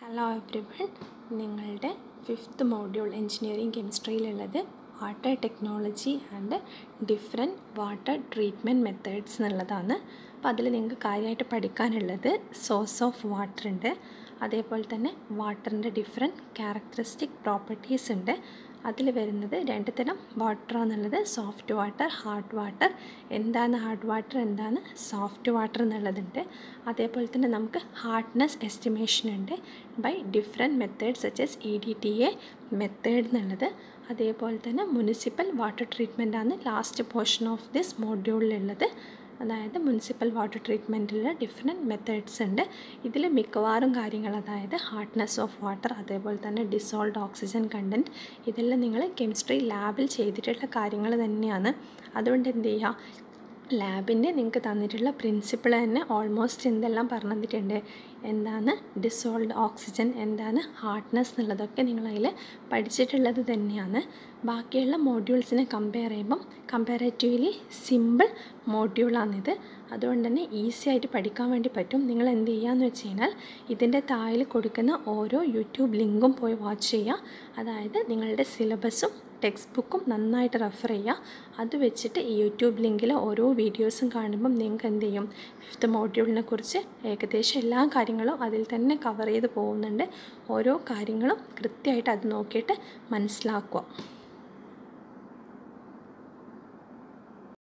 hello everyone നിങ്ങളുടെ fifth module engineering കെമിസ്ട്രിയിലുള്ളത് water technology and different water treatment methods എന്നുള്ളതാണ് അപ്പോൾ അതിൽ നിങ്ങൾക്ക് കാര്യമായിട്ട് പഠിക്കാനുള്ളത് സോഴ്സ് ഓഫ് വാട്ടർ ഉണ്ട് അതേപോലെ തന്നെ വാട്ടറിൻ്റെ ഡിഫറെൻറ്റ് ക്യാരക്ടറിസ്റ്റിക് പ്രോപ്പർട്ടീസ് ഉണ്ട് അതിൽ വരുന്നത് രണ്ട് തരം വാട്ടർ എന്നുള്ളത് സോഫ്റ്റ് വാട്ടർ ഹാർഡ് വാട്ടർ എന്താണ് ഹാർഡ് വാട്ടർ എന്താണ് സോഫ്റ്റ് വാട്ടർ എന്നുള്ളതുണ്ട് അതേപോലെ തന്നെ നമുക്ക് ഹാർഡ്നെസ് എസ്റ്റിമേഷൻ ഉണ്ട് by different method such as E D T A method എന്നുള്ളത് അതേപോലെ തന്നെ മുനിസിപ്പൽ വാട്ടർ ട്രീറ്റ്മെൻ്റ് ആണ് ലാസ്റ്റ് പോർഷൻ ഓഫ് ദിസ് മോഡ്യൂളിലുള്ളത് അതായത് മുനിസിപ്പൽ വാട്ടർ ട്രീറ്റ്മെൻറ്റിൽ ഡിഫറെൻറ്റ് മെത്തേഡ്സ് ഉണ്ട് ഇതിൽ മിക്കവാറും കാര്യങ്ങൾ അതായത് ഹാർഡ്നെസ് ഓഫ് വാട്ടർ അതേപോലെ തന്നെ ഡിസോൾഡ് ഓക്സിജൻ കണ്ടൻറ്റ് ഇതെല്ലാം നിങ്ങൾ കെമിസ്ട്രി ലാബിൽ ചെയ്തിട്ടുള്ള കാര്യങ്ങൾ തന്നെയാണ് അതുകൊണ്ട് എന്ത് ചെയ്യുക ലാബിൻ്റെ നിങ്ങൾക്ക് തന്നിട്ടുള്ള പ്രിൻസിപ്പിൾ തന്നെ ഓൾമോസ്റ്റ് എന്തെല്ലാം പറഞ്ഞു തന്നിട്ടുണ്ട് എന്താണ് ഡിസോൾഡ് ഓക്സിജൻ എന്താണ് ഹാർഡ്നെസ് എന്നുള്ളതൊക്കെ നിങ്ങളതിൽ പഠിച്ചിട്ടുള്ളത് തന്നെയാണ് ബാക്കിയുള്ള മോഡ്യൂൾസിനെ കമ്പയർ ചെയ്യുമ്പം കമ്പാരറ്റീവ്ലി സിമ്പിൾ മോഡ്യൂളാണിത് അതുകൊണ്ട് തന്നെ ഈസി ആയിട്ട് പഠിക്കാൻ വേണ്ടി പറ്റും നിങ്ങൾ എന്ത് ചെയ്യുകയെന്ന് വെച്ച് കഴിഞ്ഞാൽ ഇതിൻ്റെ താഴിൽ കൊടുക്കുന്ന ഓരോ യൂട്യൂബ് ലിങ്കും പോയി വാച്ച് ചെയ്യുക അതായത് നിങ്ങളുടെ സിലബസും ടെക്സ്റ്റ് ബുക്കും നന്നായിട്ട് റെഫർ ചെയ്യുക അത് വെച്ചിട്ട് ഈ യൂട്യൂബ് ലിങ്കിൽ ഓരോ വീഡിയോസും കാണുമ്പം നിങ്ങൾക്ക് എന്ത് ചെയ്യും ഫിഫ്ത്ത് മോഡ്യൂളിനെ കുറിച്ച് ഏകദേശം എല്ലാ കാര്യങ്ങളും അതിൽ തന്നെ കവർ ചെയ്ത് പോകുന്നുണ്ട് ഓരോ കാര്യങ്ങളും കൃത്യമായിട്ട് അത് നോക്കിയിട്ട് മനസ്സിലാക്കുക